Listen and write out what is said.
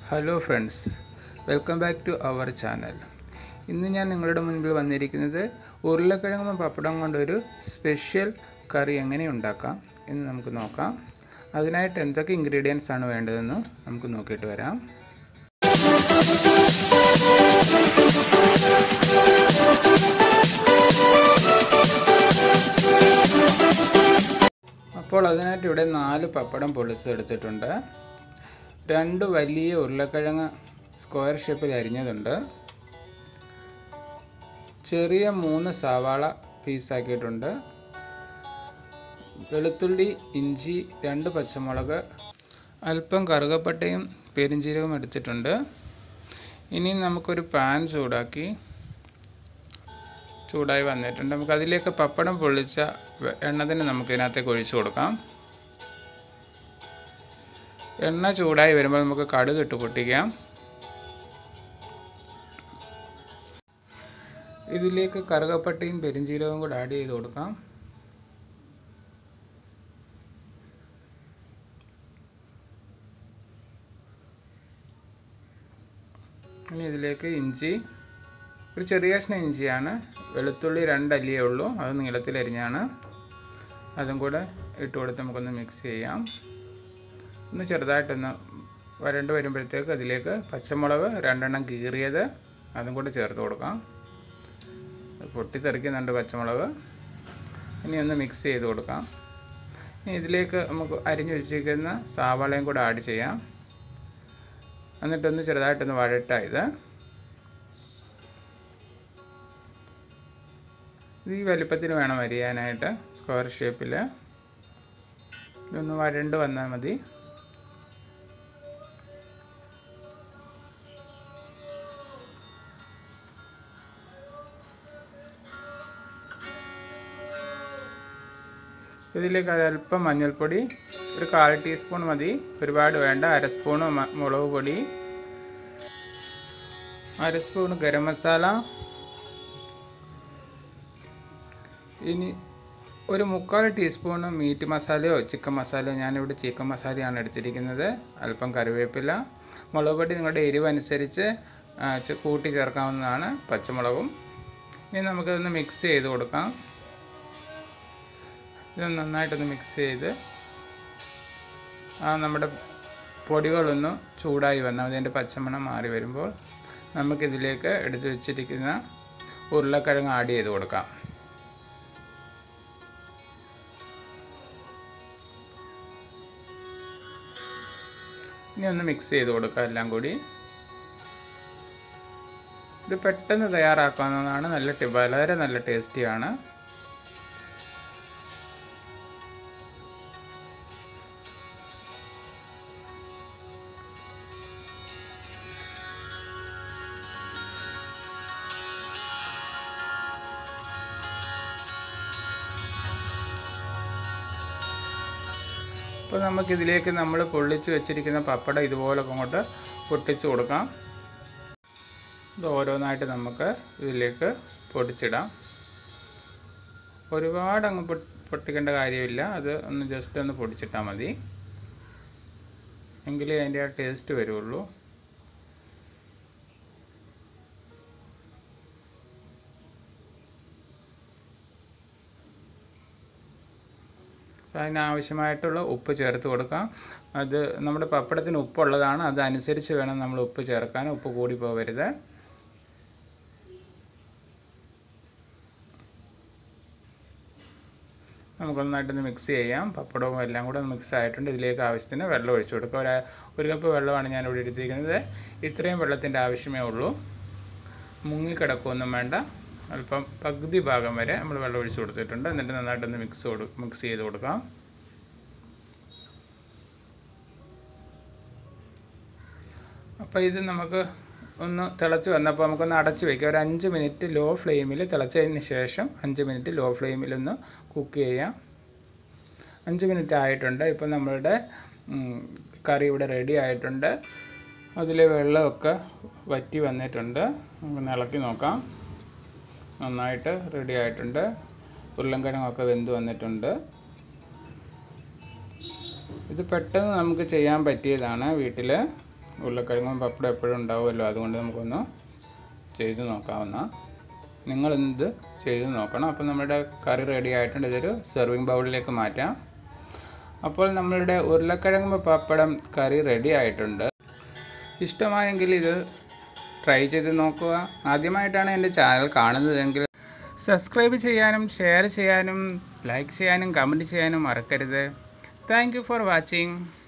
hello friends welcome back to our channel ഇന്ന് ഞാൻ നിങ്ങളുടെ മുൻപിൽ വന്നിരിക്കുന്നത് ഉരുളക്കിഴങ്ങും പപ്പടം കൊണ്ടൊരു സ്പെഷ്യൽ കറി എങ്ങനെ ഉണ്ടാക്കാം എന്ന് നമുക്ക് നോക്കാം അതിനായിട്ട് എന്തൊക്കെ ഇൻഗ്രീഡിയൻസ് ആണ് വേണ്ടതെന്ന് നമുക്ക് നോക്കിയിട്ട് വരാം അപ്പോൾ അതിനായിട്ട് ഇവിടെ നാല് പപ്പടം പൊളിച്ചെടുത്തിട്ടുണ്ട് രണ്ട് വലിയ ഉരുളക്കിഴങ്ങ് സ്ക്വയർ ഷേപ്പിൽ അരിഞ്ഞതുണ്ട് ചെറിയ മൂന്ന് സവാള പീസാക്കിയിട്ടുണ്ട് വെളുത്തുള്ളി ഇഞ്ചി രണ്ട് പച്ചമുളക് അല്പം കറുകപ്പട്ടയും പെരിഞ്ചീരകവും എടുത്തിട്ടുണ്ട് ഇനി നമുക്കൊരു പാൻ ചൂടാക്കി ചൂടായി വന്നിട്ടുണ്ട് നമുക്ക് അതിലേക്ക് പപ്പടം പൊള്ളിച്ച എണ്ണ തന്നെ നമുക്ക് ഇതിനകത്തേക്ക് ഒഴിച്ചു കൊടുക്കാം എണ്ണ ചൂടായി വരുമ്പോൾ നമുക്ക് കടുക് ഇട്ട് പൊട്ടിക്കാം ഇതിലേക്ക് കറുകപ്പട്ടയും പെരിഞ്ചീരകവും കൂടെ ആഡ് ചെയ്ത് കൊടുക്കാം ഇനി ഇതിലേക്ക് ഇഞ്ചി ഒരു ചെറിയ കഷ്ണം ഇഞ്ചിയാണ് വെളുത്തുള്ളി രണ്ടല്ലിയേ ഉള്ളൂ അത് നീളത്തിലരിഞ്ഞാണ് അതും കൂടെ ഇട്ട് കൊടുത്ത് നമുക്കൊന്ന് മിക്സ് ചെയ്യാം ഒന്ന് ചെറുതായിട്ടൊന്ന് വരണ്ട് വരുമ്പോഴത്തേക്ക് അതിലേക്ക് പച്ചമുളക് രണ്ടെണ്ണം കീറിയത് അതും കൂടെ ചേർത്ത് കൊടുക്കാം പൊട്ടിത്തെറിക്കുന്നുണ്ട് പച്ചമുളക് ഇനി ഒന്ന് മിക്സ് ചെയ്ത് കൊടുക്കാം ഇനി ഇതിലേക്ക് നമുക്ക് അരിഞ്ഞു വെച്ചിരിക്കുന്ന സാവാളയും കൂടെ ആഡ് ചെയ്യാം എന്നിട്ടൊന്ന് ചെറുതായിട്ടൊന്ന് വഴട്ടാ ഇത് ഇത് ഈ വലിപ്പത്തിന് വേണം അരിയാനായിട്ട് സ്ക്വയർ ഷേപ്പിൽ ഇതൊന്ന് വഴണ്ട് വന്നാൽ മതി ഇതിലേക്ക് അല്പം മഞ്ഞൾപ്പൊടി ഒരു കാൽ ടീസ്പൂൺ മതി ഒരുപാട് വേണ്ട അര സ്പൂൺ മുളക് പൊടി അര സ്പൂൺ ഗരം മസാല ഇനി ഒരു മുക്കാൽ ടീസ്പൂൺ മീറ്റ് മസാലയോ ചിക്കൻ മസാലയോ ഞാനിവിടെ ചിക്കൻ മസാലയാണ് എടുത്തിരിക്കുന്നത് അല്പം കറിവേപ്പില മുളക് പൊടി നിങ്ങളുടെ എരിവ് അനുസരിച്ച് കൂട്ടി ചേർക്കാവുന്നതാണ് പച്ചമുളകും ഇനി നമുക്കിതൊന്ന് മിക്സ് ചെയ്ത് കൊടുക്കാം ഇത് നന്നായിട്ടൊന്ന് മിക്സ് ചെയ്ത് ആ നമ്മുടെ പൊടികളൊന്ന് ചൂടായി വന്നാൽ അതിൻ്റെ പച്ചമണം മാറി വരുമ്പോൾ നമുക്കിതിലേക്ക് എടുത്ത് വെച്ചിരിക്കുന്ന ഉരുളക്കിഴങ്ങ് ആഡ് ചെയ്ത് കൊടുക്കാം ഇനി ഒന്ന് മിക്സ് ചെയ്ത് കൊടുക്കുക എല്ലാം കൂടി ഇത് പെട്ടെന്ന് തയ്യാറാക്കാവുന്നതാണ് നല്ല വളരെ നല്ല ടേസ്റ്റിയാണ് അപ്പോൾ നമുക്കിതിലേക്ക് നമ്മൾ പൊള്ളിച്ച് വെച്ചിരിക്കുന്ന പപ്പടം ഇതുപോലെ അങ്ങോട്ട് പൊട്ടിച്ച് കൊടുക്കാം ഇത് ഓരോന്നായിട്ട് നമുക്ക് ഇതിലേക്ക് പൊടിച്ചിടാം ഒരുപാട് അങ്ങ് പൊട്ടിക്കേണ്ട കാര്യമില്ല അത് ഒന്ന് ജസ്റ്റ് ഒന്ന് പൊടിച്ചിട്ടാൽ മതി എങ്കിലേ അതിൻ്റെ ആ ടേസ്റ്റ് വരുള്ളൂ അതിനാവശ്യമായിട്ടുള്ള ഉപ്പ് ചേർത്ത് കൊടുക്കാം അത് നമ്മുടെ പപ്പടത്തിന് ഉപ്പുള്ളതാണ് അതനുസരിച്ച് വേണം നമ്മൾ ഉപ്പ് ചേർക്കാൻ ഉപ്പ് കൂടി പോകരുത് നമുക്കൊന്നായിട്ടൊന്ന് മിക്സ് ചെയ്യാം പപ്പടവും എല്ലാം കൂടെ മിക്സ് ആയിട്ടുണ്ട് ഇതിലേക്ക് ആവശ്യത്തിന് വെള്ളം ഒഴിച്ചു കൊടുക്കുക ഒരു ഒരു കപ്പ് വെള്ളമാണ് ഞാൻ ഇവിടെ എടുത്തിരിക്കുന്നത് ഇത്രയും വെള്ളത്തിൻ്റെ ആവശ്യമേ ഉള്ളൂ മുങ്ങിക്കിടക്കുകയൊന്നും വേണ്ട അല്പം പകുതി ഭാഗം വരെ നമ്മൾ വെള്ളം ഒഴിച്ച് കൊടുത്തിട്ടുണ്ട് എന്നിട്ട് നന്നായിട്ടൊന്ന് മിക്സ് കൊടു മിക്സ് ചെയ്ത് കൊടുക്കാം അപ്പോൾ ഇത് നമുക്ക് ഒന്ന് തിളച്ച് വന്നപ്പോൾ നമുക്കൊന്ന് അടച്ച് വയ്ക്കാം ഒരു അഞ്ച് മിനിറ്റ് ലോ ഫ്ലെയിമിൽ തിളച്ചതിന് ശേഷം അഞ്ച് മിനിറ്റ് ലോ ഫ്ലെയിമിൽ ഒന്ന് കുക്ക് ചെയ്യാം അഞ്ച് മിനിറ്റ് ആയിട്ടുണ്ട് ഇപ്പം നമ്മളുടെ കറി ഇവിടെ റെഡി ആയിട്ടുണ്ട് അതിലെ വെള്ളമൊക്കെ വറ്റി വന്നിട്ടുണ്ട് നമുക്ക് ഇളക്കി നോക്കാം നന്നായിട്ട് റെഡി ആയിട്ടുണ്ട് ഉരുളൻകിഴങ്ങൊക്കെ വെന്ത് വന്നിട്ടുണ്ട് ഇത് പെട്ടെന്ന് നമുക്ക് ചെയ്യാൻ പറ്റിയതാണ് വീട്ടിൽ ഉരുളക്കിഴങ്ങും പപ്പടം എപ്പോഴും ഉണ്ടാവുമല്ലോ അതുകൊണ്ട് നമുക്കൊന്ന് ചെയ്ത് നോക്കാവുന്ന നിങ്ങളിത് ചെയ്ത് നോക്കണം അപ്പോൾ നമ്മുടെ കറി റെഡി ആയിട്ടുണ്ട് ഇതൊരു സെർവിങ് ബൗളിലേക്ക് മാറ്റാം അപ്പോൾ നമ്മളുടെ ഉരുളക്കിഴങ്ങ് പപ്പടം കറി റെഡി ആയിട്ടുണ്ട് ഇഷ്ടമായെങ്കിൽ ഇത് ട്രൈ ചെയ്ത് നോക്കുക ആദ്യമായിട്ടാണ് എൻ്റെ ചാനൽ കാണുന്നതെങ്കിൽ സബ്സ്ക്രൈബ് ചെയ്യാനും ഷെയർ ചെയ്യാനും ലൈക്ക് ചെയ്യാനും കമൻറ്റ് ചെയ്യാനും മറക്കരുത് താങ്ക് യു ഫോർ വാച്ചിങ്